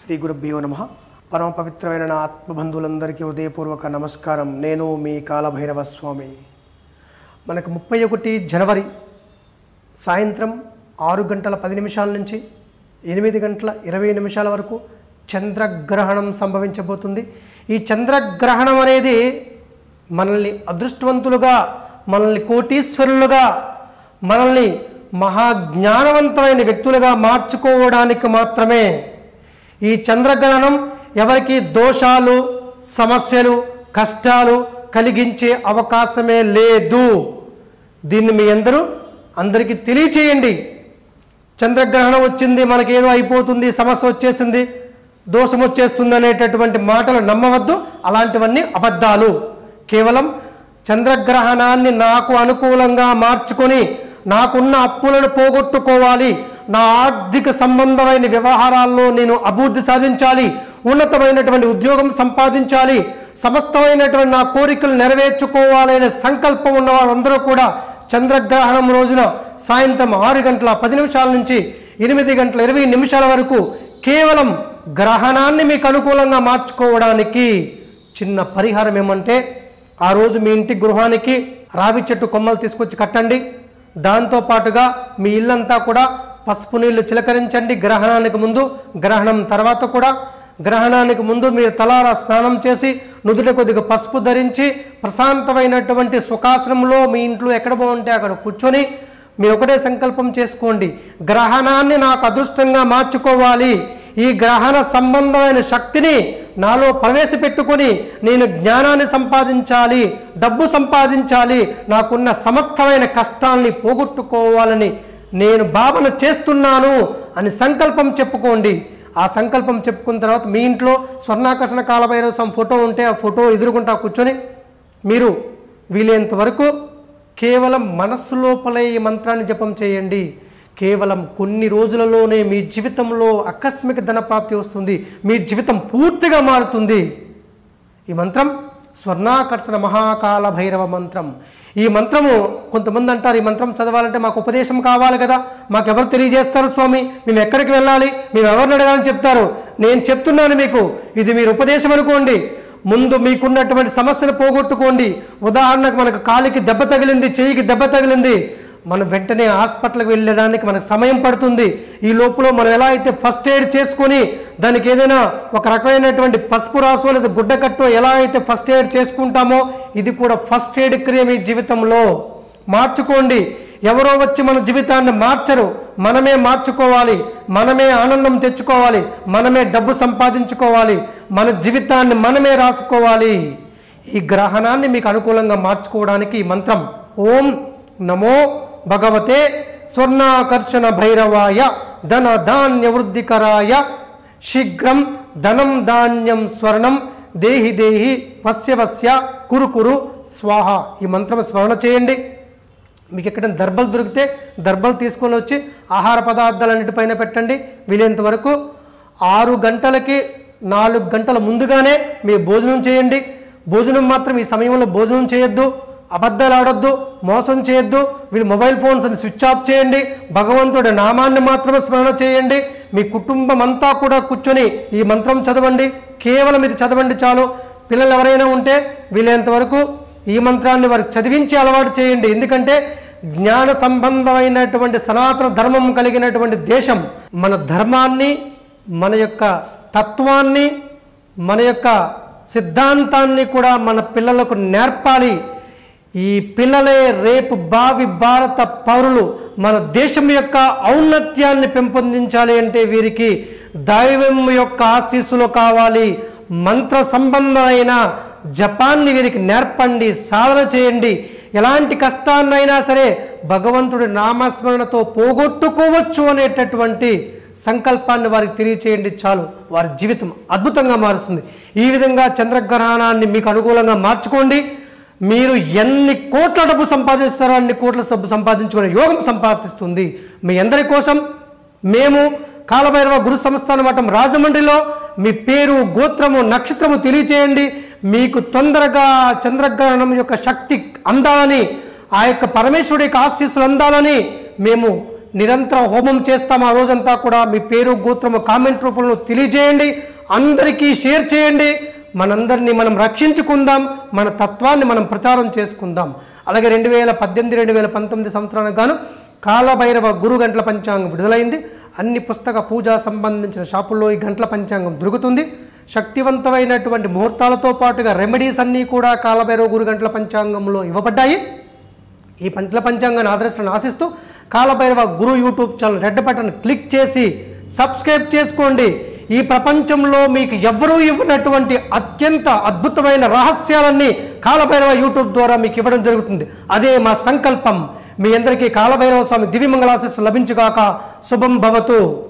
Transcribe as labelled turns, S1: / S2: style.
S1: శ్రీ గురుభ్యో నమ పరమ పవిత్రమైన నా ఆత్మబంధువులందరికీ హృదయపూర్వక నమస్కారం నేను మీ కాలభైరవ స్వామి మనకు ముప్పై ఒకటి జనవరి సాయంత్రం ఆరు గంటల పది నిమిషాల నుంచి ఎనిమిది గంటల ఇరవై నిమిషాల వరకు చంద్రగ్రహణం సంభవించబోతుంది ఈ చంద్రగ్రహణం అనేది మనల్ని అదృష్టవంతులుగా మనల్ని కోటీశ్వరులుగా మనల్ని మహాజ్ఞానవంతమైన వ్యక్తులుగా మార్చుకోవడానికి మాత్రమే ఈ చంద్రగ్రహణం ఎవరికి దోషాలు సమస్యలు కష్టాలు కలిగించే అవకాశమే లేదు దీన్ని మీ అందరూ అందరికీ తెలియచేయండి చంద్రగ్రహణం వచ్చింది మనకి ఏదో అయిపోతుంది సమస్య వచ్చేసింది దోషం వచ్చేస్తుంది అనేటటువంటి మాటలు నమ్మవద్దు అలాంటివన్నీ అబద్ధాలు కేవలం చంద్రగ్రహణాన్ని నాకు అనుకూలంగా మార్చుకొని నాకున్న అప్పులను పోగొట్టుకోవాలి నా ఆర్థిక సంబంధమైన వ్యవహారాల్లో నేను అభివృద్ధి సాధించాలి ఉన్నతమైనటువంటి ఉద్యోగం సంపాదించాలి సమస్తమైనటువంటి నా కోరికలు నెరవేర్చుకోవాలనే సంకల్పం ఉన్న వారందరూ కూడా చంద్రగ్రహణం రోజున సాయంత్రం ఆరు గంటల పది నిమిషాల నుంచి ఎనిమిది గంటల ఇరవై నిమిషాల వరకు కేవలం గ్రహణాన్ని మీకు అనుకూలంగా మార్చుకోవడానికి చిన్న పరిహారం ఏమంటే ఆ రోజు మీ ఇంటి గృహానికి రావి చెట్టు కొమ్మలు తీసుకొచ్చి కట్టండి దాంతో పాటుగా మీ ఇల్లంతా కూడా పసుపు నీళ్లు చిలకరించండి గ్రహణానికి ముందు గ్రహణం తర్వాత కూడా గ్రహణానికి ముందు మీరు తలారా స్నానం చేసి నుదుట కొద్దిగా పసుపు ధరించి ప్రశాంతమైనటువంటి సుఖాసనంలో మీ ఇంట్లో ఎక్కడ బాగుంటే అక్కడ కూర్చొని మీరు ఒకటే సంకల్పం చేసుకోండి గ్రహణాన్ని నాకు అదృష్టంగా మార్చుకోవాలి ఈ గ్రహణ సంబంధమైన శక్తిని నాలో ప్రవేశపెట్టుకొని నేను జ్ఞానాన్ని సంపాదించాలి డబ్బు సంపాదించాలి నాకున్న సమస్తమైన కష్టాల్ని పోగొట్టుకోవాలని నేను భావన చేస్తున్నాను అని సంకల్పం చెప్పుకోండి ఆ సంకల్పం చెప్పుకున్న తర్వాత మీ ఇంట్లో స్వర్ణాకర్షణ కాలభైరవ సం ఫోటో ఉంటే ఆ ఫోటో ఎదురుకుంటా కూర్చొని మీరు వీలైనంత వరకు కేవలం మనస్సు లోపలే ఈ మంత్రాన్ని జపం చేయండి కేవలం కొన్ని రోజులలోనే మీ జీవితంలో ఆకస్మిక ధన ప్రాప్తి వస్తుంది మీ జీవితం పూర్తిగా మారుతుంది ఈ మంత్రం స్వర్ణాకర్షణ మహాకాల భైరవ మంత్రం ఈ మంత్రము కొంతమంది అంటారు ఈ మంత్రం చదవాలంటే మాకు ఉపదేశం కావాలి కదా మాకు ఎవరు తెలియజేస్తారు స్వామి మేము ఎక్కడికి వెళ్ళాలి మేము ఎవరిని అడగాలని చెప్తారు నేను చెప్తున్నాను మీకు ఇది మీరు ఉపదేశం అనుకోండి ముందు మీకున్నటువంటి సమస్యను పోగొట్టుకోండి ఉదాహరణకు మనకు కాలికి దెబ్బ తగిలింది చేయికి దెబ్బ తగిలింది మనం వెంటనే హాస్పిటల్కి వెళ్ళడానికి మనకు సమయం పడుతుంది ఈ లోపల మనం ఎలా అయితే ఫస్ట్ ఎయిడ్ చేసుకొని దానికి ఏదైనా ఒక రకమైనటువంటి పసుపు రాసు లేదా గుడ్డ కట్టు ఎలా అయితే ఫస్ట్ ఎయిడ్ చేసుకుంటామో ఇది కూడా ఫస్ట్ ఎయిడ్ క్రియ మీ జీవితంలో మార్చుకోండి ఎవరో వచ్చి మన జీవితాన్ని మార్చరు మనమే మార్చుకోవాలి మనమే ఆనందం తెచ్చుకోవాలి మనమే డబ్బు సంపాదించుకోవాలి మన జీవితాన్ని మనమే రాసుకోవాలి ఈ గ్రహణాన్ని మీకు అనుకూలంగా మార్చుకోవడానికి ఈ మంత్రం ఓం నమో భగవతే స్వర్ణాకర్షణ భైరవాయ ధన ధాన్య వృద్ధికరాయ శీఘ్రం ధనం ధాన్యం స్వర్ణం దేహి దేహి వస్య వస్య కురు కురు స్వాహ ఈ మంత్రం స్మరణ చేయండి మీకు ఎక్కడ దర్బలు దొరికితే దర్బలు తీసుకొని వచ్చి ఆహార పదార్థాలన్నిటిపైన పెట్టండి వీలైనంత వరకు ఆరు గంటలకి నాలుగు గంటల ముందుగానే మీరు భోజనం చేయండి భోజనం మాత్రం ఈ సమయంలో భోజనం చేయొద్దు అబద్ధాలు ఆడొద్దు మోసం చేయొద్దు వీళ్ళు మొబైల్ ఫోన్స్ని స్విచ్ ఆఫ్ చేయండి భగవంతుడి నామాన్ని మాత్రమే స్మరణ చేయండి మీ కుటుంబం అంతా కూడా కూర్చొని ఈ మంత్రం చదవండి కేవలం ఇది చదవండి చాలు పిల్లలు ఎవరైనా ఉంటే వీలైనంత వరకు ఈ మంత్రాన్ని వారికి చదివించి అలవాటు చేయండి ఎందుకంటే జ్ఞాన సంబంధమైనటువంటి సనాతన ధర్మం కలిగినటువంటి దేశం మన ధర్మాన్ని మన యొక్క తత్వాన్ని మన యొక్క సిద్ధాంతాన్ని కూడా మన పిల్లలకు నేర్పాలి ఈ పిల్లలే రేపు భావి భారత పౌరులు మన దేశం యొక్క ఔన్నత్యాన్ని పెంపొందించాలి అంటే వీరికి దైవం యొక్క ఆశీస్సులు కావాలి మంత్ర సంబంధమైన జపాన్ని వీరికి నేర్పండి సాధన చేయండి ఎలాంటి కష్టాన్నైనా సరే భగవంతుడి నామస్మరణతో పోగొట్టుకోవచ్చు అనేటటువంటి సంకల్పాన్ని వారికి తెలియచేయండి చాలు వారి జీవితం అద్భుతంగా మారుస్తుంది ఈ విధంగా చంద్రగ్రహణాన్ని మీకు అనుకూలంగా మార్చుకోండి మీరు ఎన్ని కోట్ల డబ్బు సంపాదిస్తారో అన్ని కోట్ల డబ్బు సంపాదించుకునే యోగం సంపాదిస్తుంది మీ అందరి కోసం మేము కాలభైరవ గురు సంస్థాన మఠం రాజమండ్రిలో మీ పేరు గోత్రము నక్షత్రము తెలియచేయండి మీకు తొందరగా చంద్రగ్రహణం యొక్క శక్తి అందాలని ఆ యొక్క పరమేశ్వరుడి యొక్క ఆశీస్సులు అందాలని మేము నిరంతర హోమం చేస్తాం ఆ రోజంతా కూడా మీ పేరు గోత్రము కామెంట్ రూపంలో తెలియజేయండి అందరికీ షేర్ చేయండి మనందరినీ మనం రక్షించుకుందాం మన తత్వాన్ని మనం ప్రచారం చేసుకుందాం అలాగే రెండు వేల పద్దెనిమిది రెండు వేల పంతొమ్మిది సంవత్సరానికి గాను కాలభైరవ గురు గంటల పంచాంగం విడుదలైంది అన్ని పుస్తక పూజా సంబంధించిన షాపుల్లో ఈ గంటల పంచాంగం దొరుకుతుంది శక్తివంతమైనటువంటి ముహూర్తాలతో పాటుగా రెమెడీస్ అన్నీ కూడా కాలభైరవ గురు గంటల పంచాంగంలో ఇవ్వబడ్డాయి ఈ పంచల పంచాంగాన్ని ఆదర్శను ఆశిస్తూ Kalabhairava Guru YouTube channel red button click చేసి సబ్స్క్రైబ్ చేసుకోండి ఈ ప్రపంచంలో మీకు ఎవ్వరూ ఇవ్వనటువంటి అత్యంత అద్భుతమైన రహస్యాలన్నీ కాలభైరవ యూట్యూబ్ ద్వారా మీకు ఇవ్వడం జరుగుతుంది అదే మా సంకల్పం మీ అందరికీ కాలభైరవ స్వామి దివ్యమంగళాశిస్సు లభించుగాక శుభం భవతు